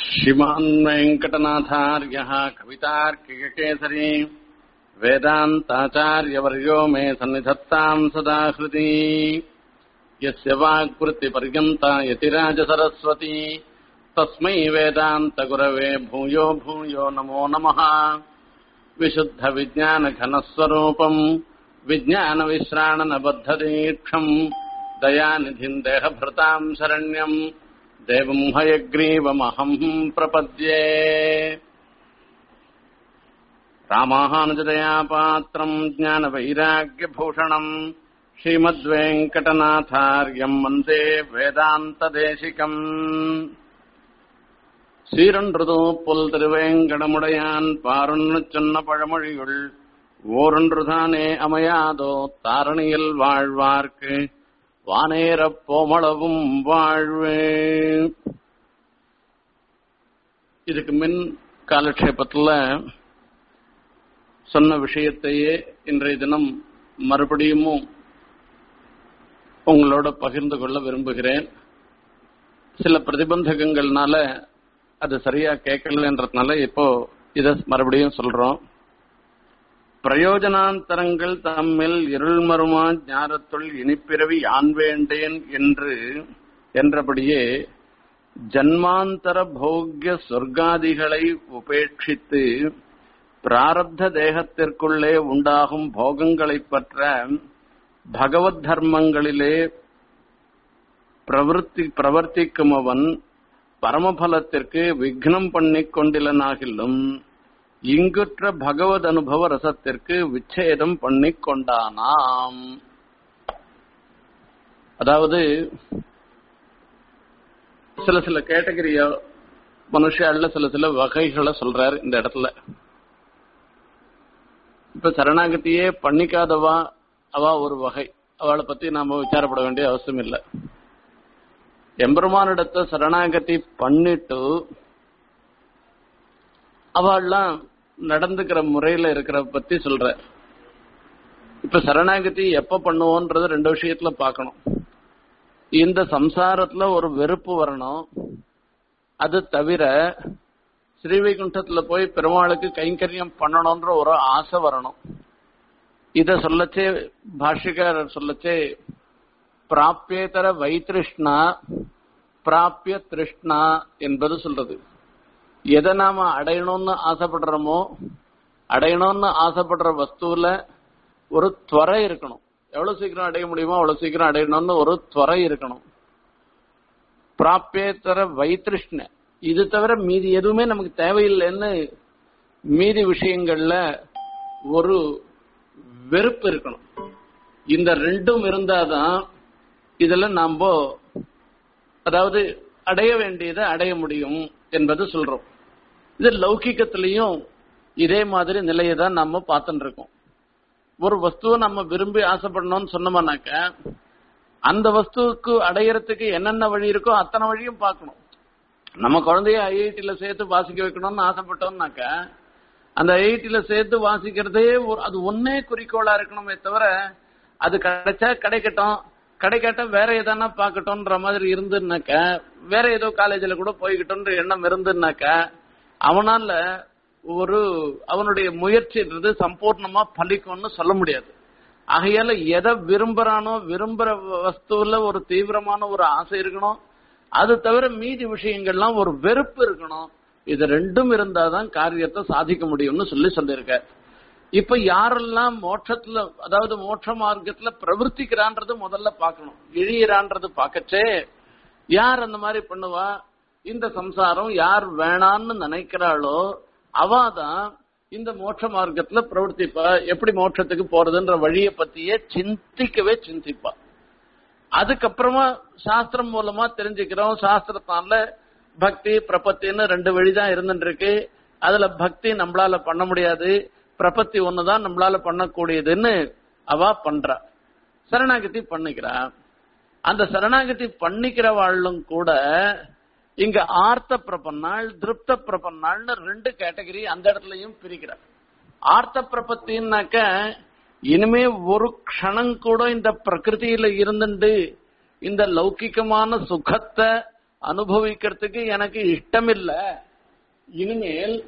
श्रीमान् वेङ्कटनाथार्यः कवितार्किककेसरी वेदान्ताचार्यवर्यो मे सन्निधत्ताम् सदा हृदि यस्य वाक्वृत्तिपर्यन्ता यतिराजसरस्वती तस्मै वेदान्तगुरवे भूयो भूयो नमो नमः विशुद्धविज्ञानघनस्वरूपम् विज्ञानविश्राणनबद्धदीक्षम् दयानिधिम् देहभृताम् शरण्यम् देवम् हयग्रीवमहम् प्रपद्ये रामानुजदयापात्रम् ज्ञानवैराग्यभूषणम् श्रीमद्वेङ्कटनाथार्यम् वन्दे वेदान्तदेशिकम् சீரொன்றுதோ புல் திருவேங்கடமுடையான் பாருன்னு சொன்ன பழமொழியுள் ஓரொன்றுதானே அமையாதோ தாரணியில் வாழ்வார்க்கு வானேரப் போமளவும் வாழ்வே இதுக்கு மின் காலக்ஷேபத்துல சொன்ன விஷயத்தையே இன்றைய தினம் மறுபடியும் உங்களோட பகிர்ந்து கொள்ள விரும்புகிறேன் சில பிரதிபந்தகங்கள்னால அது சரியா கேட்கலன்றதுனால இப்போ இத மறுபடியும் சொல்றோம் பிரயோஜனாந்தரங்கள் தம்மில் இருள்மருமா ஞானத்துள் இனிப்பிறவி யான் வேண்டேன் என்று என்றபடியே ஜன்மாந்தர போக்கிய சொர்க்காதிகளை உபேட்சித்து பிராரப்த தேகத்திற்குள்ளே உண்டாகும் போகங்களை பற்ற பகவத் தர்மங்களிலே பிரவர்த்தி பிரவர்த்திக்கும் அவன் பரமபலத்திற்கு விக்னம் பண்ணிக் கொண்டிலனாகிலும் இங்குற்ற பகவத் அனுபவ ரசத்திற்கு விச்சேதம் பண்ணிக் கொண்டானாம் அதாவது சில சில கேட்டகரிய மனுஷால சில சில வகைகளை சொல்றாரு இந்த இடத்துல இப்ப சரணாகத்தியே பண்ணிக்காதவா அவ ஒரு வகை அவளை பத்தி நாம விசாரப்பட வேண்டிய அவசியம் இல்லை எம்பெருமானிடத்த சரணாகதி பண்ணிட்டு அவள்லாம் நடந்துக்கிற முறையில இருக்கிற பத்தி சொல்ற இப்ப சரணாகதி எப்ப பண்ணுவோன்றது ரெண்டு விஷயத்துல பார்க்கணும் இந்த சம்சாரத்துல ஒரு வெறுப்பு வரணும் அது தவிர ஸ்ரீவைகுண்டத்துல போய் பெருமாளுக்கு கைங்கரியம் பண்ணணும்ன்ற ஒரு ஆசை வரணும் இத சொல்லச்சே பாஷ்யக்காரர் சொல்லச்சே பிராப்பியேதர வைத்திருஷ்ணா பிராப்பிய திருஷ்ணா என்பது சொல்றது எதை நாம அடையணும்னு ஆசைப்படுறோமோ அடையணும்னு ஆசைப்படுற வஸ்துவில ஒரு துறை இருக்கணும் எவ்வளவு சீக்கிரம் அடைய முடியுமோ அவ்வளவு சீக்கிரம் அடையணும்னு ஒரு துறை இருக்கணும் பிராப்பியேத்தர வைத்திருஷ்ண இது தவிர மீதி எதுவுமே நமக்கு தேவையில்லைன்னு மீதி விஷயங்கள்ல ஒரு வெறுப்பு இருக்கணும் இந்த ரெண்டும் இருந்தாதான் இதுல நாம அதாவது அடைய வேண்டியதை அடைய முடியும் என்பது சொல்றோம் இது லௌகிக்கத்திலையும் இதே மாதிரி நிலையை தான் நம்ம பார்த்துட்டு இருக்கோம் ஒரு வஸ்துவை நம்ம விரும்பி ஆசைப்படணும்னு சொன்னோம்னாக்க அந்த வஸ்துவுக்கு அடையறதுக்கு என்னென்ன வழி இருக்கோ அத்தனை வழியும் பார்க்கணும் நம்ம குழந்தைய ஐஐடியில சேர்த்து வாசிக்க வைக்கணும்னு ஆசைப்பட்டோம்னாக்க அந்த ஐஐடியில சேர்த்து வாசிக்கிறதே ஒரு அது ஒன்னே குறிக்கோளா இருக்கணுமே தவிர அது கிடைச்சா கிடைக்கட்டும் கிடைக்காட்ட வேற எதனா பாக்கட்டும்ன்ற மாதிரி இருந்துனாக்க வேற ஏதோ காலேஜில் கூட போய்கிட்டோன்ற எண்ணம் இருந்துனாக்க அவனால ஒரு அவனுடைய முயற்சின்றது சம்பூர்ணமா பலிக்கும்னு சொல்ல முடியாது ஆகையால எதை விரும்புறானோ விரும்புற வஸ்துல ஒரு தீவிரமான ஒரு ஆசை இருக்கணும் அது தவிர மீதி விஷயங்கள்லாம் ஒரு வெறுப்பு இருக்கணும் இது ரெண்டும் இருந்தாதான் காரியத்தை சாதிக்க முடியும்னு சொல்லி சொல்லியிருக்க இப்ப யாரெல்லாம் மோட்சத்துல அதாவது மோட்ச மார்க்கத்துல பிரவர்த்திக்கிறான்றது முதல்ல பார்க்கணும் இழியிறான்றது பார்க்கச்சே யார் அந்த மாதிரி பண்ணுவா இந்த சம்சாரம் யார் வேணான்னு நினைக்கிறாளோ அவாதான் இந்த மோட்ச மார்க்கத்துல பிரவர்த்திப்பா எப்படி மோட்சத்துக்கு போறதுன்ற வழியை பத்தியே சிந்திக்கவே சிந்திப்பா அதுக்கப்புறமா சாஸ்திரம் மூலமா தெரிஞ்சுக்கிறோம் சாஸ்திரத்தால பக்தி பிரபத்தின்னு ரெண்டு வழிதான் இருந்துட்டு இருக்கு அதுல பக்தி நம்மளால பண்ண முடியாது பிரபத்தி ஒண்ணுதான் நம்மளால பண்ணக்கூடியதுன்னு அவ பண்றா சரணாகதி பண்ணிக்கிறா அந்த சரணாகதி பண்ணிக்கிறவாளும் கூட இங்க ஆர்த்த பிரபன்னாள் திருப்த பிரபன்னாள்னு ரெண்டு கேட்டகரி அந்த இடத்துலயும் பிரிக்கிறார் ஆர்த்த பிரபத்தின்னாக்க இனிமே ஒரு க்ஷணம் கூட இந்த பிரகிருதியில இருந்துட்டு இந்த லௌகிகமான சுகத்தை அனுபவிக்கிறதுக்கு எனக்கு இஷ்டம் இல்ல இனிமேல்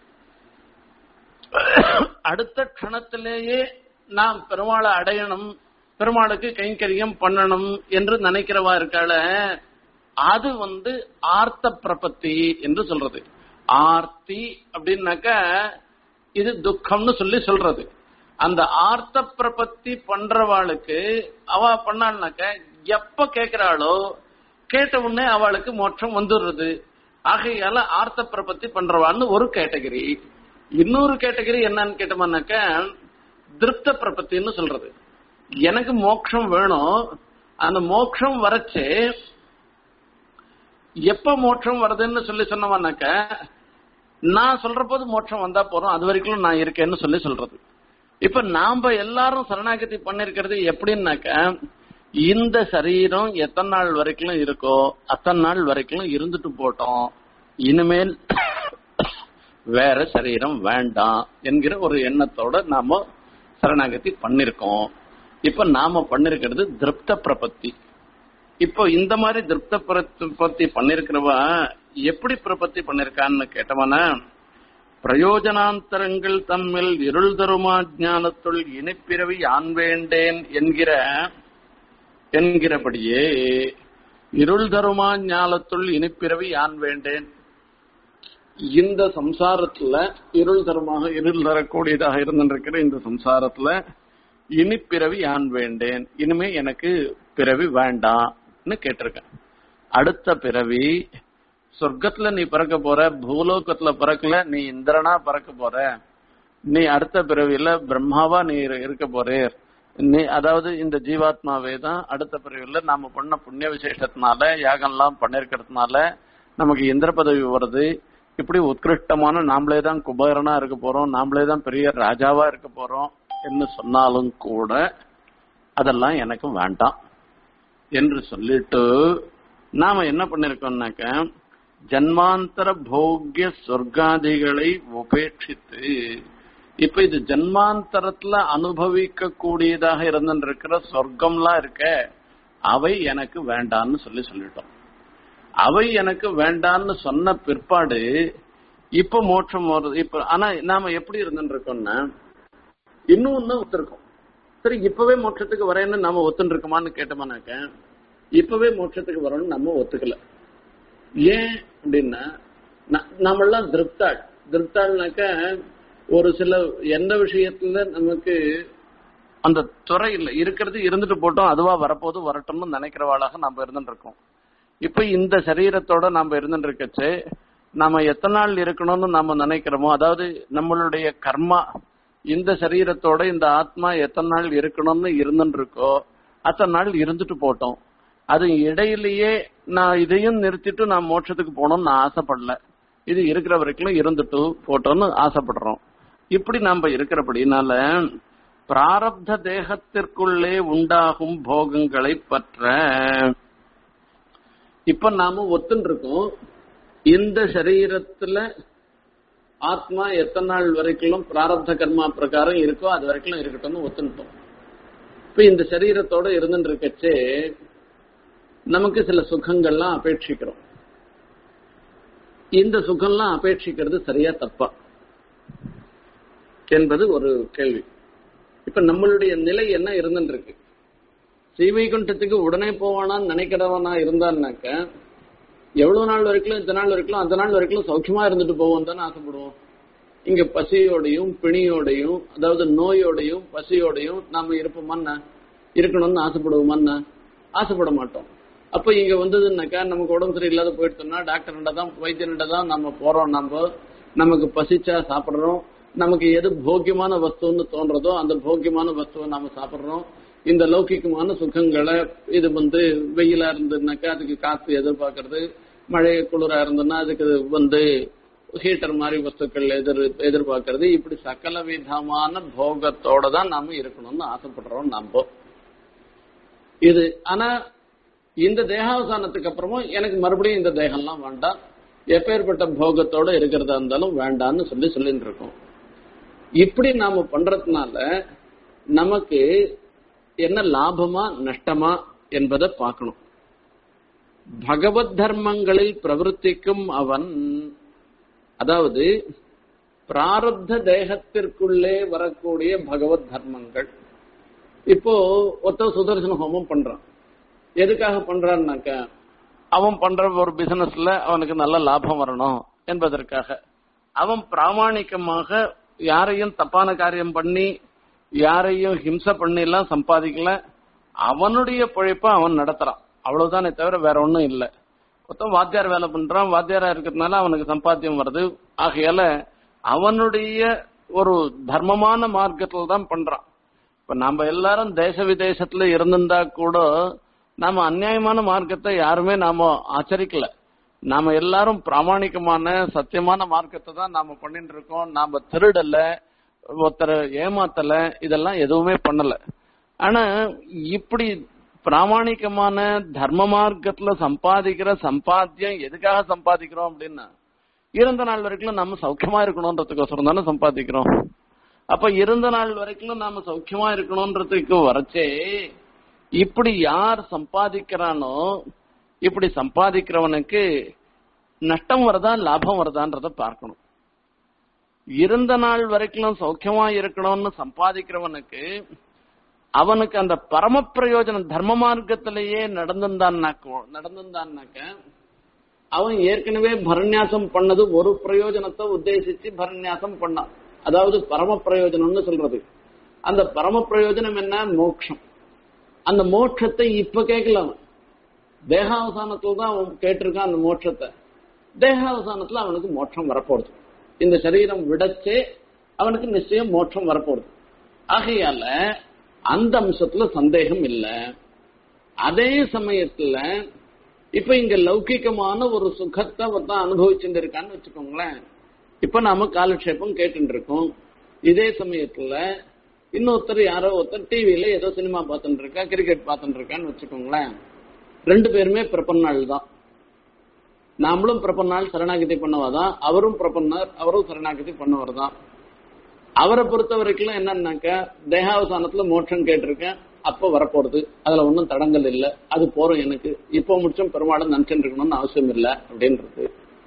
அடுத்த க்ஷணத்திலேயே நாம் பெருமாளை அடையணும் பெருமாளுக்கு கைங்கரியம் பண்ணணும் என்று நினைக்கிறவா இருக்காள அது வந்து ஆர்த்த பிரபத்தி என்று சொல்றது ஆர்த்தி அப்படின்னாக்க இது துக்கம்னு சொல்லி சொல்றது அந்த ஆர்த்த பிரபத்தி பண்றவாளுக்கு அவ பண்ணாள்னாக்க எப்ப கேக்குறாளோ கேட்ட உடனே அவளுக்கு மோட்சம் வந்துடுறது ஆகையால ஆர்த்த பிரபத்தி பண்றவான்னு ஒரு கேட்டகரி இன்னொரு கேட்டகரி என்னன்னு கேட்டோம்னாக்க திருப்த பிரபத்தின்னு சொல்றது எனக்கு மோட்சம் வேணும் அந்த மோட்சம் வரச்சு எப்ப மோட்சம் வருதுன்னு சொல்லி சொன்னவனாக்க நான் சொல்ற போது மோட்சம் வந்தா போறோம் அது வரைக்கும் நான் இருக்கேன்னு சொல்லி சொல்றது இப்ப நாம எல்லாரும் சரணாகதி பண்ணிருக்கிறது எப்படின்னாக்க இந்த சரீரம் எத்தனை நாள் வரைக்கும் இருக்கோ அத்தனை நாள் வரைக்கும் இருந்துட்டு போட்டோம் இனிமேல் வேற சரீரம் வேண்டாம் என்கிற ஒரு எண்ணத்தோட நாம சரணாகதி பண்ணிருக்கோம் இப்ப நாம பண்ணிருக்கிறது திருப்த பிரபத்தி இப்போ இந்த மாதிரி திருப்த பிரபத்தி பண்ணிருக்கிறவா எப்படி பிரபத்தி பண்ணிருக்கான்னு கேட்டவனா பிரயோஜனாந்தரங்கள் தம்மில் இருள் தருமா ஞானத்துள் இனிப்பிறவி ஆண் வேண்டேன் என்கிற என்கிறபடியே இருள் தருமா ஞானத்துள் இனிப்பிறவி ஆண் வேண்டேன் இந்த சம்சாரத்துல இருள் தரமாக இருள் தரக்கூடியதாக இருந்திருக்கிற இந்த சம்சாரத்துல இனி பிறவி யான் வேண்டேன் இனிமே எனக்கு பிறவி வேண்டாம்னு கேட்டிருக்கேன் அடுத்த பிறவி சொர்க்கத்துல நீ பிறக்க போற பூலோகத்துல பிறக்கல நீ இந்திரனா பிறக்க போற நீ அடுத்த பிறவியில பிரம்மாவா நீ இரு- இருக்க போறேர் நீ அதாவது இந்த ஜீவாத்மாவே தான் அடுத்த பிறவியில நாம பண்ண புண்ணிய விசேஷத்தினால யாகம்லாம் பண்ணிருக்கிறதுனால நமக்கு இந்திர பதவி வருது இப்படி உத்கிருஷ்டமான நாமளே தான் குபேரனா இருக்க போறோம் நாமளே தான் பெரிய ராஜாவா இருக்க போறோம் என்று சொன்னாலும் கூட அதெல்லாம் எனக்கு வேண்டாம் என்று சொல்லிட்டு நாம என்ன பண்ணிருக்கோம்னாக்க ஜன்மாந்தர போக்கிய சொர்க்காதிகளை உபேட்சித்து இப்ப இது ஜன்மாந்தரத்துல அனுபவிக்க கூடியதாக இருந்திருக்கிற சொர்க்கம்லாம் இருக்க அவை எனக்கு வேண்டான்னு சொல்லி சொல்லிட்டோம் அவை எனக்கு வேண்டான்னு சொன்ன பிற்பாடு இப்ப மோட்சம் வருது இப்ப ஆனா நாம எப்படி இருந்துருக்கோம்னா இன்னும் ஒண்ணு ஒத்துருக்கோம் சரி இப்பவே மோட்சத்துக்கு வரேன்னு நாம ஒத்துன்னு இருக்கோமான்னு கேட்டோம்னாக்க இப்பவே மோட்சத்துக்கு வரோம்னு நம்ம ஒத்துக்கல ஏன் அப்படின்னா ந- நாமெல்லாம் திருப்தாள் திருப்தாள்னாக்க ஒரு சில எந்த விஷயத்துல நமக்கு அந்த துறையில் இருக்கிறது இருந்துட்டு போட்டோம் அதுவா வரப்போது வரட்டும்னு நினைக்கிறவாளாக நம்ம இருந்துட்டு இருக்கோம் இப்ப இந்த சரீரத்தோட நாம இருந்துட்டு இருக்கச்சு நாம எத்தனை நாள் இருக்கணும்னு நாம நினைக்கிறோமோ அதாவது நம்மளுடைய கர்மா இந்த சரீரத்தோட இந்த ஆத்மா எத்தனை நாள் இருக்கணும்னு இருந்துட்டு இருக்கோ அத்தனை நாள் இருந்துட்டு போட்டோம் அது இடையிலேயே நான் இதையும் நிறுத்திட்டு நான் மோட்சத்துக்கு போகணும்னு நான் ஆசைப்படல இது இருக்கிற வரைக்கும் இருந்துட்டு போட்டோம்னு ஆசைப்படுறோம் இப்படி நாம இருக்கிறபடினால பிராரப்த தேகத்திற்குள்ளே உண்டாகும் போகங்களை பற்ற இப்ப நாம ஒத்துன்னு இருக்கோம் இந்த சரீரத்துல ஆத்மா எத்தனை நாள் வரைக்கும் பிராரப்த கர்மா பிரகாரம் இருக்கோ அது வரைக்கும் இருக்கட்டும்னு ஒத்துன்ட்டோம் இப்ப இந்த சரீரத்தோட இருந்துட்டு இருக்கச்சே நமக்கு சில சுகங்கள்லாம் அபேட்சிக்கிறோம் இந்த சுகம்லாம் அபேட்சிக்கிறது சரியா தப்பா என்பது ஒரு கேள்வி இப்ப நம்மளுடைய நிலை என்ன இருந்துட்டு இருக்கு ஸ்ரீவைகுண்டத்துக்கு உடனே போவானான்னு நினைக்கிறவனா இருந்தான்னாக்க எவ்வளவு நாள் வரைக்கும் இந்த நாள் வரைக்கும் அந்த நாள் வரைக்கும் சௌக்கியமா இருந்துட்டு போவோம் தானே ஆசைப்படுவோம் இங்க பசியோடையும் பிணியோடையும் அதாவது நோயோடையும் பசியோடையும் நாம இருப்போமான்னா இருக்கணும்னு ஆசைப்படுவோமான்னா ஆசைப்பட மாட்டோம் அப்ப இங்க வந்ததுன்னாக்கா நமக்கு உடம்பு சரியில்லாத போயிடுச்சோம்னா டாக்டர்கிட்ட தான் வைத்தியர்கிட்ட தான் நம்ம போறோம் நம்ம நமக்கு பசிச்சா சாப்பிடுறோம் நமக்கு எது போக்கியமான வஸ்துன்னு தோன்றதோ அந்த போக்கியமான வஸ்துவை நாம சாப்பிடுறோம் இந்த லௌகிகமான சுகங்களை இது வந்து வெயிலா இருந்ததுனாக்கா அதுக்கு காத்து எதிர்பார்க்கறது மழை குளிரா இருந்ததுன்னா அதுக்கு வந்து ஹீட்டர் மாதிரி வஸ்துக்கள் எதிர் எதிர்பார்க்கறது இப்படி சகல விதமான போகத்தோட தான் நாம இருக்கணும்னு ஆசைப்படுறோம் நம்ம இது ஆனா இந்த தேகாவசானத்துக்கு அப்புறமும் எனக்கு மறுபடியும் இந்த தேகம்லாம் வேண்டாம் எப்பேற்பட்ட போகத்தோட இருக்கிறதா இருந்தாலும் வேண்டாம்னு சொல்லி சொல்லிட்டு இருக்கோம் இப்படி நாம பண்றதுனால நமக்கு என்ன லாபமா நஷ்டமா என்பதை பார்க்கணும் பகவத் தர்மங்களில் பிரவர்த்திக்கும் அவன் அதாவது பிராரப்த தேகத்திற்குள்ளே வரக்கூடிய பகவத் தர்மங்கள் இப்போ ஒருத்தர் சுதர்சன ஹோமம் பண்றான் எதுக்காக பண்றான்னாக்க அவன் பண்ற ஒரு பிசினஸ்ல அவனுக்கு நல்ல லாபம் வரணும் என்பதற்காக அவன் பிராமணிக்கமாக யாரையும் தப்பான காரியம் பண்ணி யாரையும் ஹிம்சை பண்ணி எல்லாம் சம்பாதிக்கல அவனுடைய பிழைப்ப அவன் நடத்துறான் அவ்வளவுதானே தவிர வேற ஒண்ணும் இல்ல மொத்தம் வாத்தியார் வேலை பண்றான் வாத்தியாரா இருக்கிறதுனால அவனுக்கு சம்பாத்தியம் வருது ஆகையால அவனுடைய ஒரு தர்மமான மார்க்கத்துல தான் பண்றான் இப்ப நம்ம எல்லாரும் தேச விதேசத்துல இருந்திருந்தா கூட நாம அநியாயமான மார்க்கத்தை யாருமே நாம ஆச்சரிக்கல நாம எல்லாரும் பிராமணிகமான சத்தியமான மார்க்கத்தை தான் நாம பண்ணிட்டு இருக்கோம் நாம திருடல ஒருத்தர் ஏமாத்தல இதெல்லாம் எதுவுமே பண்ணல ஆனா இப்படி பிராமணிகமான தர்ம மார்க்கத்துல சம்பாதிக்கிற சம்பாத்தியம் எதுக்காக சம்பாதிக்கிறோம் அப்படின்னா இருந்த நாள் வரைக்கும் நம்ம சௌக்கியமா இருக்கணும்ன்றதுக்கோசரம் தானே சம்பாதிக்கிறோம் அப்ப இருந்த நாள் வரைக்கும் நாம சௌக்கியமா இருக்கணும்ன்றதுக்கு வரச்சே இப்படி யார் சம்பாதிக்கிறானோ இப்படி சம்பாதிக்கிறவனுக்கு நஷ்டம் வருதா லாபம் வருதான்றத பார்க்கணும் இருந்த நாள் வரைக்கும் சௌக்கியமா இருக்கணும்னு சம்பாதிக்கிறவனுக்கு அவனுக்கு அந்த பரம பிரயோஜனம் தர்ம மார்க்கத்திலேயே நடந்திருந்தான்னாக்க நடந்திருந்தான்னாக்க அவன் ஏற்கனவே பரநியாசம் பண்ணது ஒரு பிரயோஜனத்தை உத்தேசிச்சு பரநியாசம் பண்ணான் அதாவது பரம பிரயோஜனம்னு சொல்றது அந்த பரம பிரயோஜனம் என்ன மோட்சம் அந்த மோட்சத்தை இப்ப கேட்கல அவன் தேகாவசானத்துல தான் அவன் கேட்டிருக்கான் அந்த மோட்சத்தை தேகாவசானத்துல அவனுக்கு மோட்சம் வரப்போகுது இந்த சரீரம் விடச்சே அவனுக்கு நிச்சயம் மோட்சம் வரப்போகுது ஆகையால அந்த அம்சத்துல சந்தேகம் இல்லை அதே சமயத்துல இப்ப இங்க லௌகிகமான ஒரு சுகத்தை ஒருத்தன் அனுபவிச்சுட்டு இருக்கான்னு வச்சுக்கோங்களேன் இப்ப நாம காலக்ஷேபம் கேட்டு இருக்கோம் இதே சமயத்துல இன்னொருத்தர் யாரோ ஒருத்தர் டிவியில ஏதோ சினிமா பார்த்துட்டு இருக்கா கிரிக்கெட் பார்த்துட்டு இருக்கான்னு வச்சுக்கோங்களேன் ரெண்டு பேருமே பிரபன்னாள் தான் நாமளும் பிரபன்னாள் சரணாகதி பண்ணவாதான் அவரும் பிரபன்னார் அவரும் சரணாகதி பண்ணவர் தான் அவரை பொறுத்த வரைக்கும் என்னன்னாக்க தேகாவசானத்துல மோட்சம் கேட்டிருக்கேன் அப்ப வரப்போறது அதுல ஒன்றும் தடங்கள் இல்லை அது போறோம் எனக்கு இப்போ முடிச்சும் பெருமாளும் நினைச்சுட்டு இருக்கணும்னு அவசியம் இல்லை அப்படின்றது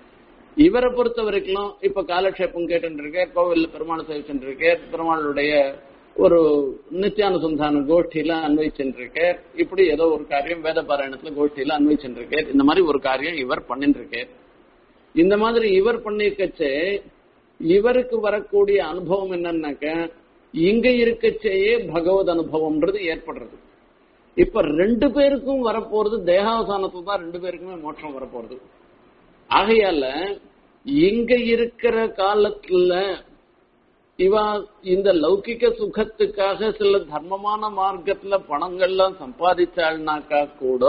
இவரை பொறுத்த வரைக்கும் இப்ப காலக்ஷேபம் கேட்டு இருக்கேன் கோவில்ல பெருமாள் சேவிச்சுட்டு இருக்கேன் பெருமாளுடைய ஒரு நித்தியானுசந்தான கோஷ்டியில அன்வைச்சுட்டு இருக்கேன் இப்படி ஏதோ ஒரு காரியம் வேத பாராயணத்துல கோஷ்டியில அன்வைச்சுட்டு இருக்கேன் இந்த மாதிரி ஒரு காரியம் இவர் பண்ணிட்டு இருக்கேன் இந்த மாதிரி இவர் பண்ணிருக்கச்சே இவருக்கு வரக்கூடிய அனுபவம் என்னன்னாக்க இங்க இருக்கச்சேயே பகவத் அனுபவம்ன்றது ஏற்படுறது இப்ப ரெண்டு பேருக்கும் வரப்போறது தேகாவசானத்துல தான் ரெண்டு பேருக்குமே மோட்சம் வரப்போறது ஆகையால இங்க இருக்கிற காலத்துல இவா இந்த லௌகிக சுகத்துக்காக சில தர்மமான மார்க்கத்துல பணங்கள்லாம் சம்பாதிச்சாள்னாக்கா கூட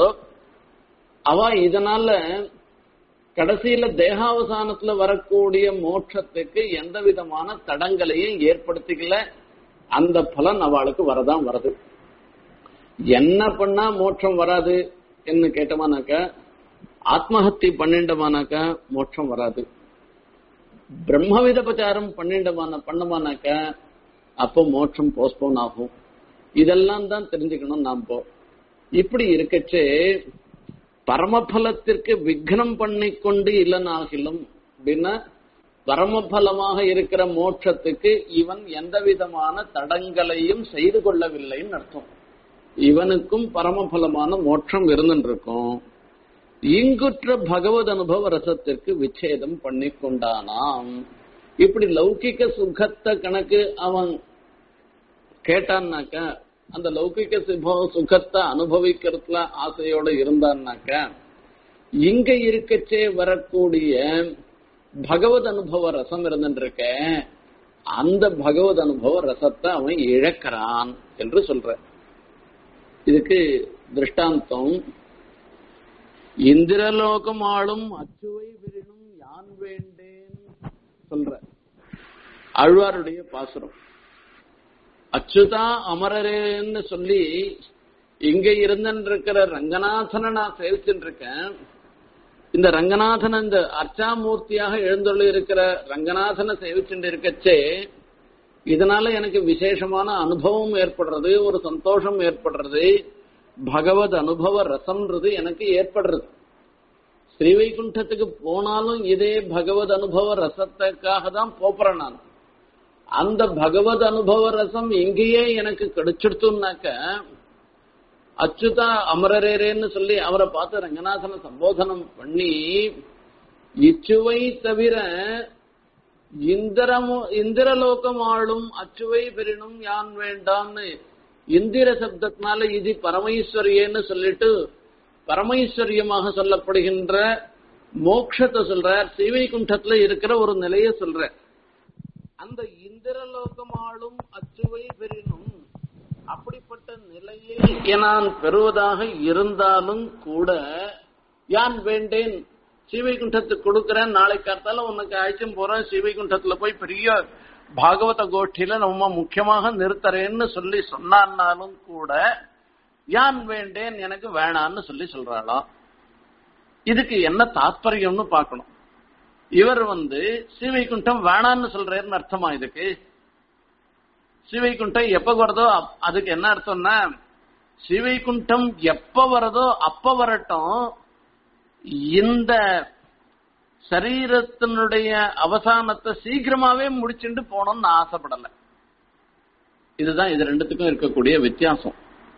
அவ இதனால கடைசியில தேகாவசானத்துல வரக்கூடிய மோட்சத்துக்கு எந்த விதமான தடங்களையும் ஏற்படுத்திக்கல அந்த பலன் அவளுக்கு வரதான் வருது என்ன பண்ணா மோட்சம் வராது என்ன கேட்டோமானாக்க ஆத்மஹத்தி பண்ணிண்டமானாக்க மோட்சம் வராது பிரம்மவித பிரச்சாரம் பண்ணிண்டமான பண்ணமானாக்க அப்போ மோட்சம் போஸ்ட்போன் ஆகும் இதெல்லாம் தான் தெரிஞ்சுக்கணும் நாம இப்படி இருக்கச்சே பரமபலத்திற்கு விக்னம் பண்ணிக்கொண்டு இல்லனாகிலும் அப்படின்னா பரமபலமாக இருக்கிற மோட்சத்துக்கு இவன் எந்த விதமான தடங்களையும் செய்து கொள்ளவில்லைன்னு அர்த்தம் இவனுக்கும் பரமபலமான மோட்சம் இருந்துருக்கும் இங்குற்ற பகவத் அனுபவ ரசத்திற்கு விச்சேதம் பண்ணி கொண்டானாம் இப்படி லௌகிக சுகத்தை கணக்கு அவன் கேட்டான்னாக்க அந்த லௌகிக சுப சுகத்தை அனுபவிக்கிறதுல ஆசையோட இருந்தான்னாக்க இங்க இருக்கச்சே வரக்கூடிய பகவத் அனுபவ ரசம் இருந்துருக்க அந்த பகவத் அனுபவ ரசத்தை அவன் இழக்கிறான் என்று சொல்ற இதுக்கு திருஷ்டாந்தம் இந்திரலோகம் ஆளும் அச்சுவை விரினும் யான் வேண்டேன் சொல்ற ஆழ்வாருடைய பாசுரம் அச்சுதா அமரரேன்னு சொல்லி இங்க இருந்திருக்கிற ரங்கநாதனை நான் சேவிச்சுட்டு இருக்கேன் இந்த ரங்கநாதன் இந்த அர்ச்சாமூர்த்தியாக எழுந்துள்ள இருக்கிற ரங்கநாதனை சேவிச்சுட்டு இருக்கச்சே இதனால எனக்கு விசேஷமான அனுபவம் ஏற்படுறது ஒரு சந்தோஷம் ஏற்படுறது பகவத் அனுபவ ரசம்ன்றது எனக்கு ஏற்படுறது ஸ்ரீவைகுண்டத்துக்கு போனாலும் இதே பகவத் அனுபவ ரசத்துக்காக தான் போப்புறேன் நான் அந்த பகவத் அனுபவ ரசம் எங்கேயே எனக்கு கிடைச்சிடுத்துனாக்க அச்சுதா அமரரேரேன்னு சொல்லி அவரை பார்த்து ரங்கநாதனை சம்போதனம் பண்ணி இச்சுவை தவிர இந்திரமு இந்திரலோகம் ஆளும் அச்சுவை பெறினும் யான் வேண்டாம்னு இந்திர சப்தத்தினால இது பரமேஸ்வரியன்னு சொல்லிட்டு பரமேஸ்வரியமாக சொல்லப்படுகின்ற மோட்சத்தை சொல்றார் சீவைகுண்டத்துல இருக்கிற ஒரு நிலைய சொல்ற அந்த இந்திரலோகம் ஆளும் அச்சுவை பெறினும் அப்படிப்பட்ட நிலையை நான் பெறுவதாக இருந்தாலும் கூட யான் வேண்டேன் ஸ்ரீவைகுண்டத்துக்கு கொடுக்கிறேன் நாளை காத்தால உனக்கு அழைச்சும் போறேன் ஸ்ரீவைகுண்டத்துல போய் பெரிய பாகவத கோஷ்டியில ரொம்ப முக்கியமாக நிறுத்துறேன்னு சொல்லி சொன்னான்னாலும் கூட யான் வேண்டேன் எனக்கு வேணான்னு சொல்லி சொல்றாளாம் இதுக்கு என்ன தாத்பரியம்னு பார்க்கணும் இவர் வந்து ஸ்ரீவைகுண்டம் வேணான்னு சொல்றேன்னு அர்த்தமா இதுக்கு ஸ்ரீவைகுண்டம் எப்ப வருதோ அப்- அதுக்கு என்ன அர்த்தம்னா ஸ்ரீவைகுண்டம் எப்ப வருதோ அப்ப வரட்டும் இந்த சரீரத்தினுடைய அவசானத்தை சீக்கிரமாவே முடிச்சுட்டு போகணும்னு நான் ஆசைப்படல இதுதான் இது ரெண்டுத்துக்கும் இருக்கக்கூடிய வித்தியாசம்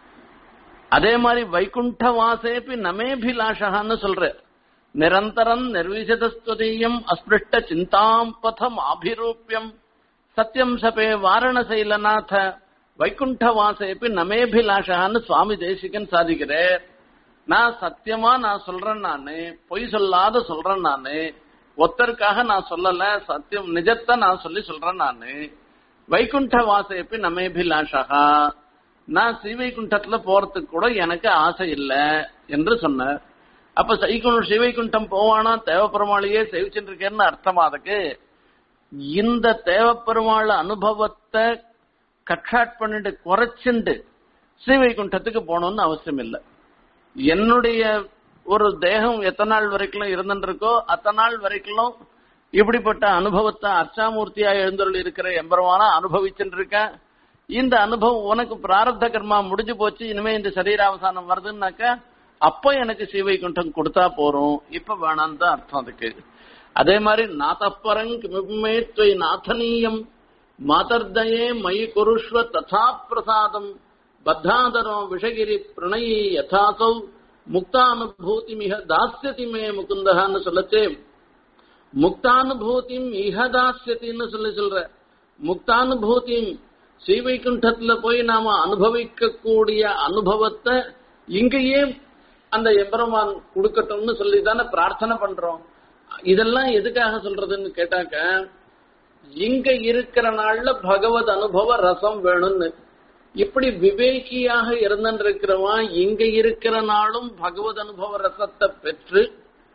அதே மாதிரி வைகுண்ட வாசேபி நமேபிலாஷகான்னு சொல்ற நிரந்தரம் நிர்விசதஸ்துதீயம் அஸ்பிருஷ்ட சிந்தாம் பதம் அபிரூபியம் சத்யம் சபே வாரணசைலநாத வைகுண்ட வாசேபி நமேபிலாஷகான்னு சுவாமி தேசிகன் சாதிக்கிறார் நான் சத்தியமா நான் சொல்றேன் நானு பொய் சொல்லாத சொல்றேன் நானு ஒத்தருக்காக நான் சொல்லல சத்தியம் நிஜத்தை நான் சொல்லி சொல்றேன் நானு வைகுண்ட வாசையப்பி நமேபிலாஷகா நான் ஸ்ரீவைகுண்டத்துல போறதுக்கு கூட எனக்கு ஆசை இல்ல என்று சொன்னார் அப்ப சைகுண்டம் ஸ்ரீவைகுண்டம் போவானா தேவப்பெருமாளையே சேவிச்சுட்டு இருக்கேன்னு அர்த்தமா அதுக்கு இந்த தேவப்பெருமாள் அனுபவத்தை கட்சாட் பண்ணிட்டு குறைச்சுண்டு ஸ்ரீவைகுண்டத்துக்கு போகணும்னு அவசியம் இல்லை என்னுடைய ஒரு தேகம் எத்தனை நாள் வரைக்கும் இருந்துருக்கோ அத்தனை நாள் வரைக்கும் இப்படிப்பட்ட அனுபவத்தை அர்ச்சாமூர்த்தியா எழுந்தருள் இருக்கிற எம்பெருமானா அனுபவிச்சுட்டு இருக்கேன் இந்த அனுபவம் உனக்கு பிராரப்த கர்மா முடிஞ்சு போச்சு இனிமே இந்த சரீராவசானம் வருதுன்னாக்க அப்ப எனக்கு சீவைகுண்டம் கொடுத்தா போறோம் இப்ப வேணான்னு தான் அர்த்தம் அதுக்கு அதே மாதிரி நாதப்பரங் கிமே துவை நாதனீயம் மாதர்தயே மயி குருஷ்வ ததா பிரசாதம் பத்தாதரோ விஷகிரி பிரணயி யதாசௌ முக்தானுபூதி மிக தாஸ்யதி மே முகுந்தகான்னு சொல்லச்சே முக்தானுபூதிம் இஹ தாஸ்யத்தின்னு சொல்லி சொல்ற முக்தானுபூதிம் ஸ்ரீவைகுண்டத்துல போய் நாம அனுபவிக்கக்கூடிய அனுபவத்தை இங்கேயே அந்த எம்பெருமான் கொடுக்கட்டும்னு சொல்லி தானே பிரார்த்தனை பண்றோம் இதெல்லாம் எதுக்காக சொல்றதுன்னு கேட்டாக்க இங்க இருக்கிற நாள்ல பகவத் அனுபவ ரசம் வேணும்னு இப்படி விவேகியாக இருந்திருக்கிறவன் இங்க இருக்கிற நாளும் பகவத் அனுபவ ரசத்தை பெற்று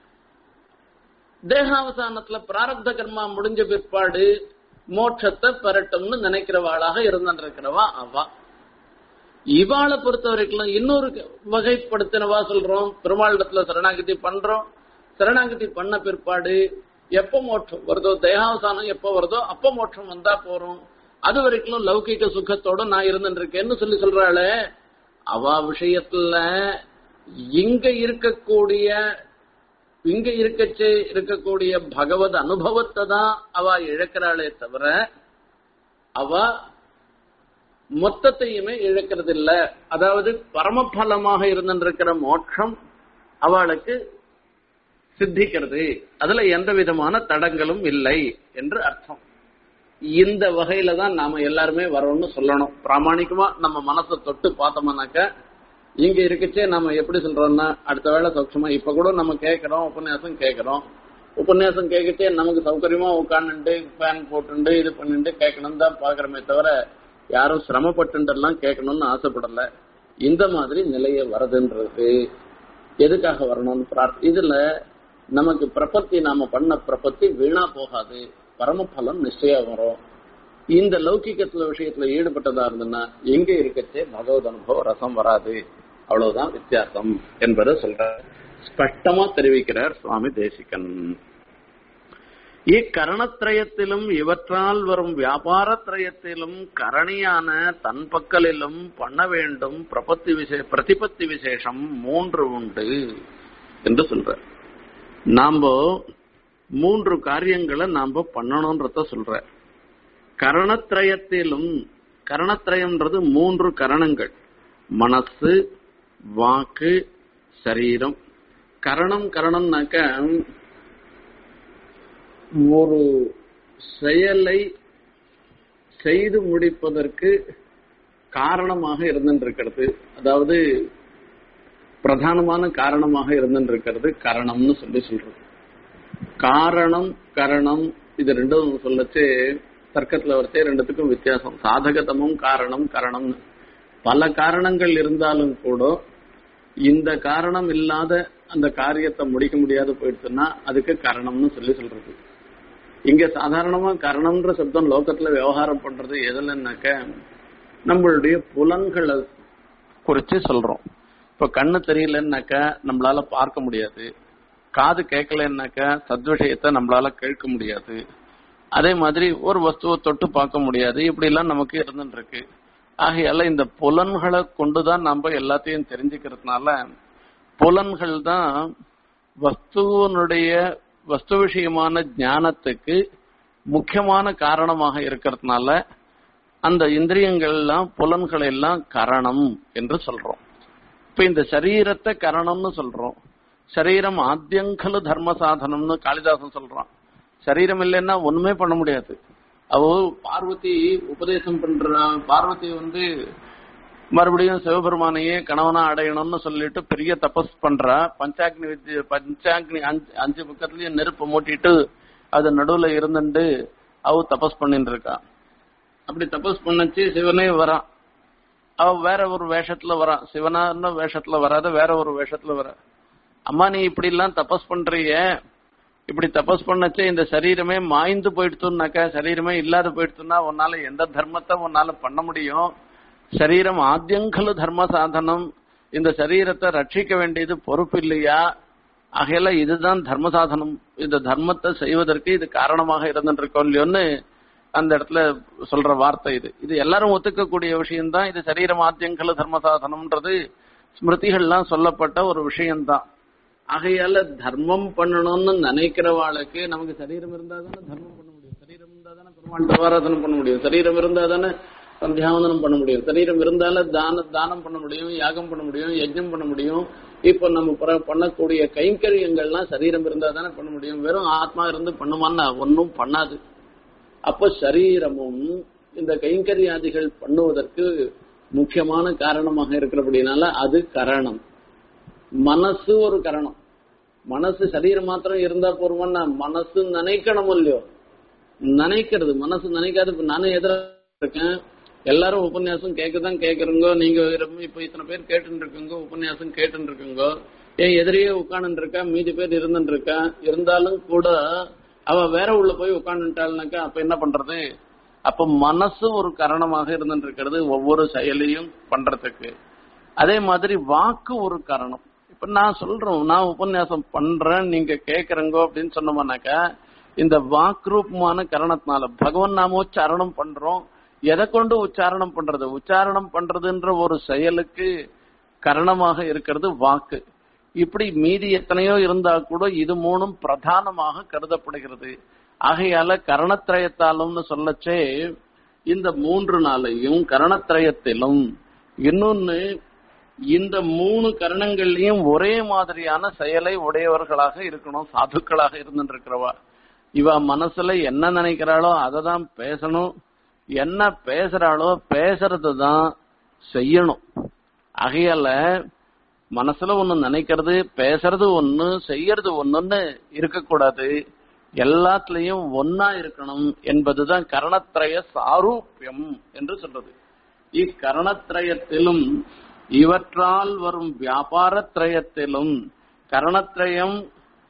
தேகாவசானத்துல பிராரப்த கர்மா முடிஞ்ச பிற்பாடு மோட்சத்தை பெறட்டும்னு நினைக்கிறவாளாக இருந்திருக்கிறவா அவா இவாளை பொறுத்த வரைக்கும் இன்னொரு வகைப்படுத்தினவா சொல்றோம் பெருமாளிடத்துல சரணாகதி பண்றோம் சரணாகதி பண்ண பிற்பாடு எப்ப மோட்சம் வருதோ தேகாவசானம் எப்ப வருதோ அப்ப மோட்சம் வந்தா போறோம் அது வரைக்கும் லௌகிக சுகத்தோட நான் இருந்துட்டு இருக்கேன்னு சொல்லி சொல்றாளே அவ விஷயத்துல இங்க இருக்கக்கூடிய இங்க இருக்கச்சே இருக்கக்கூடிய பகவத் அனுபவத்தை தான் அவ இழக்கிறாளே தவிர அவ மொத்தத்தையுமே இழக்கிறது இல்ல அதாவது பரமபலமாக இருந்திருக்கிற மோட்சம் அவளுக்கு சித்திக்கிறது அதுல எந்த விதமான தடங்களும் இல்லை என்று அர்த்தம் இந்த வகையில தான் நாம எல்லாருமே வரோம்னு சொல்லணும் பிராமணிகமா நம்ம மனசை தொட்டு பார்த்தோம்னாக்க இங்க இருக்கச்சே நம்ம எப்படி சொல்றோம்னா அடுத்த வேளை சௌட்சமா இப்ப கூட நம்ம கேட்கறோம் உபன்யாசம் கேட்கறோம் உபன்யாசம் கேட்கச்சே நமக்கு சௌகரியமா உட்காந்துட்டு ஃபேன் போட்டுண்டு இது பண்ணிட்டு கேட்கணும் தான் பாக்குறோமே தவிர யாரும் சிரமப்பட்டு எல்லாம் கேட்கணும்னு ஆசைப்படல இந்த மாதிரி நிலைய வரதுன்றது எதுக்காக வரணும்னு பிரார்த்த இதுல நமக்கு பிரபத்தி நாம பண்ண பிரபத்தி வீணா போகாது பரமபலம் நிச்சயம் வரும் இந்த லௌகிகத்துல விஷயத்துல ஈடுபட்டதா இருந்ததுன்னா எங்க இருக்கச்சே பகவத் அனுபவ ரசம் வராது அவ்வளவுதான் வித்தியாசம் என்பதை சொல்ற ஸ்பஷ்டமா தெரிவிக்கிறார் சுவாமி தேசிகன் இக்கரணத்திரயத்திலும் இவற்றால் வரும் வியாபாரத்திரயத்திலும் கரணியான தன் பக்கலிலும் பண்ண வேண்டும் பிரபத்தி விசே பிரதிபத்தி விசேஷம் மூன்று உண்டு என்று சொல்ற நாம மூன்று காரியங்களை நாம பண்ணணும்ன்றத சொல்ற கரணத்திரயத்திலும் கரணத்திரயம்ன்றது மூன்று கரணங்கள் மனசு வாக்கு சரீரம் கரணம் கரணம்னாக்க ஒரு செயலை செய்து முடிப்பதற்கு காரணமாக இருந்திருக்கிறது அதாவது பிரதானமான காரணமாக இருந்திருக்கிறது கரணம்னு சொல்லி சொல்றது காரணம் கரணம் இது ரெண்டும் சொல்லச்சு தர்க்கத்துல வரைச்சே ரெண்டுத்துக்கும் வித்தியாசம் சாதகதமும் காரணம் கரணம் பல காரணங்கள் இருந்தாலும் கூட இந்த காரணம் இல்லாத அந்த காரியத்தை முடிக்க முடியாது போயிடுச்சுன்னா அதுக்கு காரணம்னு சொல்லி சொல்றது இங்க சாதாரணமா கரணம்ன்ற சப்தம் லோகத்துல விவகாரம் பண்றது எதுலன்னாக்க நம்மளுடைய புலன்களை குறிச்சு சொல்றோம் இப்ப கண்ணு தெரியலன்னாக்கா நம்மளால பார்க்க முடியாது காது கேட்கலன்னாக்கா சத்விஷயத்தை நம்மளால கேட்க முடியாது அதே மாதிரி ஒரு வஸ்துவை தொட்டு பார்க்க முடியாது இப்படி எல்லாம் நமக்கு இருந்துட்டு இருக்கு ஆகையால இந்த புலன்களை கொண்டுதான் நம்ம எல்லாத்தையும் தெரிஞ்சுக்கிறதுனால புலன்கள் தான் வஸ்துவனுடைய வஸ்து விஷயமான ஞானத்துக்கு முக்கியமான காரணமாக இருக்கிறதுனால அந்த இந்திரியங்கள் எல்லாம் புலன்கள் எல்லாம் கரணம் என்று சொல்றோம் இப்ப இந்த சரீரத்தை கரணம்னு சொல்றோம் சரீரம் ஆத்தியங்கலு தர்ம சாதனம்னு காளிதாசன் சொல்றான் சரீரம் இல்லைன்னா ஒண்ணுமே பண்ண முடியாது அவ பார்வதி உபதேசம் பண்றா பார்வதி வந்து மறுபடியும் சிவபெருமானையே கணவனா அடையணும்னு சொல்லிட்டு பெரிய தபஸ் பண்றா பஞ்சாக்னி வித்ய பஞ்சாக்னி அஞ்சு அஞ்சு பக்கத்துலயும் நெருப்பு மூட்டிட்டு அது நடுவுல இருந்துட்டு அவ தபஸ் பண்ணிட்டு இருக்கா அப்படி தபஸ் பண்ணச்சு சிவனே வரான் அவ வேற ஒரு வேஷத்துல வரான் சிவனான வேஷத்துல வராத வேற ஒரு வேஷத்துல வர அம்மா நீ இப்படி எல்லாம் தபஸ் பண்றிய இப்படி தபஸ் பண்ணச்சு இந்த சரீரமே மாய்ந்து போயிடுத்துனாக்கா சரீரமே இல்லாத போயிடுத்துன்னா உன்னால எந்த தர்மத்தை உன்னால பண்ண முடியும் சரீரம் ஆத்தியங்கலு தர்ம சாதனம் இந்த சரீரத்தை ரட்சிக்க வேண்டியது பொறுப்பு இல்லையா ஆகையில இதுதான் தர்ம சாதனம் இந்த தர்மத்தை செய்வதற்கு இது காரணமாக இருந்துட்டு இருக்கோம் இல்லையோன்னு அந்த இடத்துல சொல்ற வார்த்தை இது இது எல்லாரும் ஒத்துக்கக்கூடிய விஷயம்தான் இது சரீரம் ஆத்தியங்கலு தர்ம சாதனம்ன்றது ஸ்மிருதிகள்லாம் சொல்லப்பட்ட ஒரு விஷயம்தான் ஆகையால தர்மம் பண்ணணும்னு நினைக்கிறவாளுக்கு நமக்கு சரீரம் இருந்தா தானே தர்மம் பண்ண முடியும் சரீரம் இருந்தா தானே பெருமாள் தவாராதனம் பண்ண முடியும் சரீரம் இருந்தா தானே சந்தியாவந்தனம் பண்ண முடியும் சரீரம் இருந்தால தான தானம் பண்ண முடியும் யாகம் பண்ண முடியும் யஜ்ஞம் பண்ண முடியும் இப்போ நம்ம பர- பண்ணக்கூடிய கைங்கரியங்கள்லாம் சரீரம் இருந்தா தானே பண்ண முடியும் வெறும் ஆத்மா இருந்து பண்ணுமான்னா ஒன்னும் பண்ணாது அப்ப சரீரமும் இந்த கைங்கரியாதிகள் பண்ணுவதற்கு முக்கியமான காரணமாக இருக்கிறபடினால அது கரணம் மனசு ஒரு கரணம் மனசு சரீரம் மாத்திரம் இருந்தா போருமான்னா மனசு நினைக்கணும் இல்லையோ நினைக்கிறது மனசு நினைக்காது இப்ப நானும் எதிர இருக்கேன் எல்லாரும் உபன்யாசம் கேட்கதான் கேக்குறீங்க நீங்க ரொம்ப இப்ப இத்தனை பேர் கேட்டுன்னு இருக்கீங்க உபன்யாசம் கேட்டுன்னு இருக்கீங்க ஏன் எதிரியே உட்கார்ந்து இருக்கா மீதி பேர் இருந்துட்டு இருக்கா இருந்தாலும் கூட அவ வேற உள்ள போய் உட்காந்துட்டாள்னாக்கா அப்ப என்ன பண்றது அப்ப மனசு ஒரு காரணமாக இருந்துட்டு இருக்கிறது ஒவ்வொரு செயலையும் பண்றதுக்கு அதே மாதிரி வாக்கு ஒரு காரணம் இப்ப நான் சொல்றேன் நான் உபன்யாசம் பண்றேன் நீங்க கேக்குறீங்க அப்படின்னு சொன்னோம்னாக்கா இந்த வாக்ரூபமான கரணத்தினால பகவன் நாமோச்சாரணம் பண்றோம் எதை கொண்டு உச்சாரணம் பண்றது உச்சாரணம் பண்றதுன்ற ஒரு செயலுக்கு கரணமாக இருக்கிறது வாக்கு இப்படி மீதி எத்தனையோ இருந்தா கூட இது மூணும் பிரதானமாக கருதப்படுகிறது ஆகையால கரணத்திரயத்தாலும்னு சொல்லச்சே இந்த மூன்று நாளையும் கரணத்திரயத்திலும் இன்னொன்னு இந்த மூணு கரணங்கள்லயும் ஒரே மாதிரியான செயலை உடையவர்களாக இருக்கணும் சாதுக்களாக இருந்துட்டு இருக்கிறவா இவ மனசுல என்ன நினைக்கிறாளோ அதை தான் பேசணும் என்ன பேசுறாளோ பேசுறது தான் செய்யணும் ஆகையால மனசுல ஒண்ணு நினைக்கிறது பேசுறது ஒண்ணு செய்யறது ஒண்ணுன்னு இருக்கக்கூடாது எல்லாத்துலயும் ஒன்னா இருக்கணும் என்பதுதான் கரணத்திரய சாரூபியம் என்று சொல்றது இக்கரணத்திரயத்திலும் இவற்றால் வரும் வியாபாரத்திரயத்திலும் கரணத்திரயம்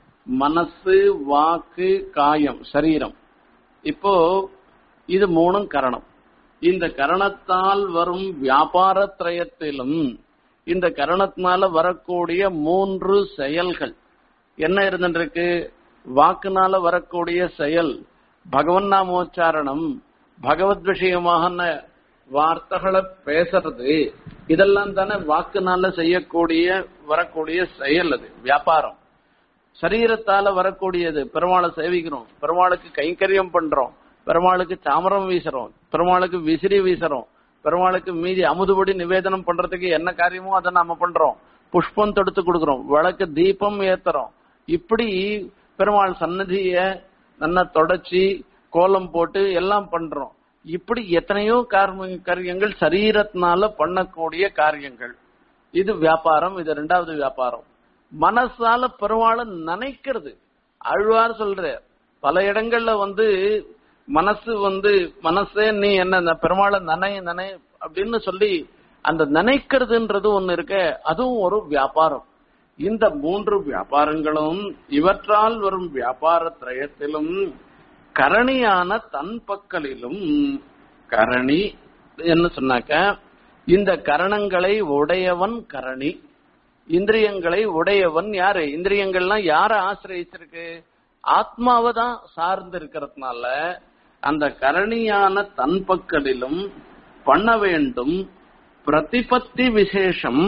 மனசு வாக்கு காயம் சரீரம் இப்போ இது மூணும் கரணம் இந்த கரணத்தால் வரும் வியாபாரத்திரயத்திலும் இந்த கரணத்தினால வரக்கூடிய மூன்று செயல்கள் என்ன இருந்துருக்கு வாக்குனால வரக்கூடிய செயல் பகவன் நாமோச்சாரணம் பகவத் விஷயமான வார்த்தைகளை பேசுறது இதெல்லாம் தானே வாக்குனால செய்யக்கூடிய வரக்கூடிய செயல் அது வியாபாரம் சரீரத்தால வரக்கூடியது பெருமாளை சேவிக்கிறோம் பெருமாளுக்கு கைங்கரியம் பண்றோம் பெருமாளுக்கு சாமரம் வீசுறோம் பெருமாளுக்கு விசிறி வீசுறோம் பெருமாளுக்கு மீதி அமுதுபடி நிவேதனம் பண்றதுக்கு என்ன காரியமோ அதை நாம பண்றோம் புஷ்பம் தொடுத்து கொடுக்கிறோம் விளக்கு தீபம் ஏத்துறோம் இப்படி பெருமாள் சன்னதிய நல்லா தொடச்சி கோலம் போட்டு எல்லாம் பண்றோம் இப்படி எத்தனையோ கார்ம- காரியங்கள் சரீரத்தினால பண்ணக்கூடிய காரியங்கள் இது வியாபாரம் இது ரெண்டாவது வியாபாரம் மனசால பெருமாளை நினைக்கிறது அழ்வார் சொல்ற பல இடங்கள்ல வந்து மனசு வந்து மனசே நீ என்ன இந்த பெருமாளை நினை நினை அப்படின்னு சொல்லி அந்த நினைக்கிறதுன்றது ஒண்ணு இருக்க அதுவும் ஒரு வியாபாரம் இந்த மூன்று வியாபாரங்களும் இவற்றால் வரும் வியாபார திரயத்திலும் கரணியான தன் பக்கலிலும் கரணி என்ன சொன்னாக்க இந்த கரணங்களை உடையவன் கரணி இந்திரியங்களை உடையவன் யாரு இந்திரியங்கள்லாம் யார ஆசிரியச்சிருக்கு ஆத்மாவை தான் சார்ந்து இருக்கிறதுனால அந்த கரணியான தன் பக்கலிலும் பண்ண வேண்டும் பிரதிபத்தி விசேஷம்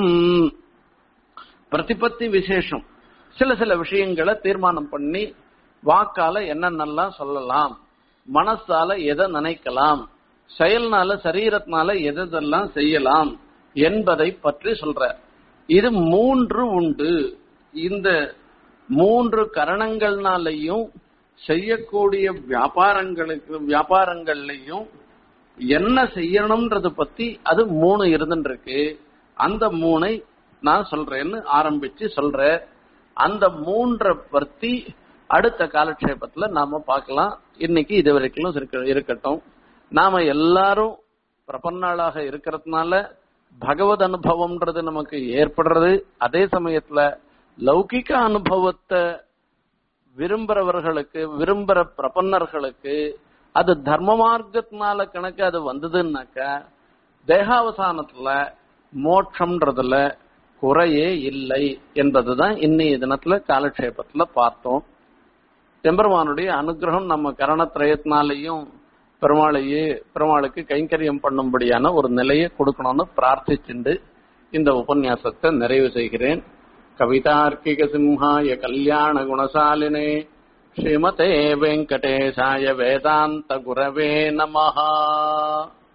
பிரதிபத்தி விசேஷம் சில சில விஷயங்களை தீர்மானம் பண்ணி வாக்கால என்னென்னலாம் சொல்லலாம் மனசால எதை நினைக்கலாம் செயல்னால சரீரத்தினால எதெல்லாம் செய்யலாம் என்பதை பற்றி சொல்ற இது மூன்று உண்டு இந்த மூன்று கரணங்கள்னாலையும் செய்யக்கூடிய வியாபாரங்களுக்கு வியாபாரங்கள்லையும் என்ன செய்யணும்ன்றத பத்தி அது மூணு இருந்துருக்கு அந்த மூணை நான் சொல்றேன்னு ஆரம்பிச்சு சொல்ற அந்த மூன்றை பத்தி அடுத்த காலக்ஷேபத்துல நாம பார்க்கலாம் இன்னைக்கு இது வரைக்கும் இருக்க- இருக்கட்டும் நாம எல்லாரும் பிரபன்னாளாக இருக்கிறதுனால பகவத் அனுபவம்ன்றது நமக்கு ஏற்படுறது அதே சமயத்துல லௌகிக அனுபவத்தை விரும்புறவர்களுக்கு விரும்புற பிரபன்னர்களுக்கு அது தர்ம மார்க்கத்தினால கணக்கு அது வந்ததுன்னாக்க தேகாவசானத்துல மோட்சம்ன்றதுல குறையே இல்லை என்பதுதான் இன்னைய தினத்துல காலக்ஷேபத்துல பார்த்தோம் எம்பெருமானுடைய அனுகிரகம் நம்ம கரணத்திரயத்தினாலையும் பெருமாளையே பெருமாளுக்கு கைங்கரியம் பண்ணும்படியான ஒரு நிலையை கொடுக்கணும்னு பிரார்த்திச்சுண்டு இந்த உபன்யாசத்தை நிறைவு செய்கிறேன் கவிதார்க்கிக சிம்ஹாய கல்யாண குணசாலினே ஸ்ரீமதே வெங்கடேசாய வேதாந்த குரவே நமஹா